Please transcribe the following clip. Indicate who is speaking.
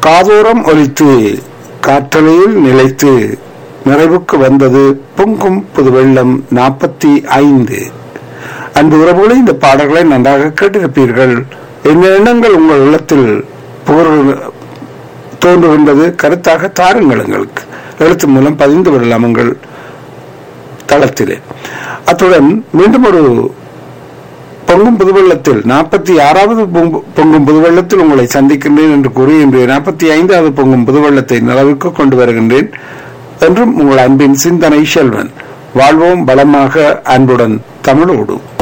Speaker 1: காதோரம் ஒலித்து காற்றலையில் நிலைத்து நிறைவுக்கு வந்தது பொங்கும் புது வெள்ளம் நாற்பத்தி ஐந்து அன்பு உறவுகளை இந்த பாடல்களை நன்றாக கேட்டிருப்பீர்கள் என்ன எண்ணங்கள் உங்கள் உள்ளத்தில் புகழ் தோன்றுகின்றது கருத்தாக தாருங்கள் எங்களுக்கு எழுத்து மூலம் பதிந்து விடலாம் உங்கள் தளத்திலே அத்துடன் மீண்டும் ஒரு பொங்கும் புதுவெள்ளத்தில் நாற்பத்தி ஆறாவது பொங்கு- பொங்கும் புதுவெள்ளத்தில் உங்களை சந்திக்கின்றேன் என்று கூறி இன்றைய நாற்பத்தி ஐந்தாவது பொங்கும் புதுவெள்ளத்தை நிலவுக்கு கொண்டு வருகின்றேன் என்றும் உங்கள் அன்பின் சிந்தனை செல்வன் வாழ்வோம் பலமாக அன்புடன் தமிழோடு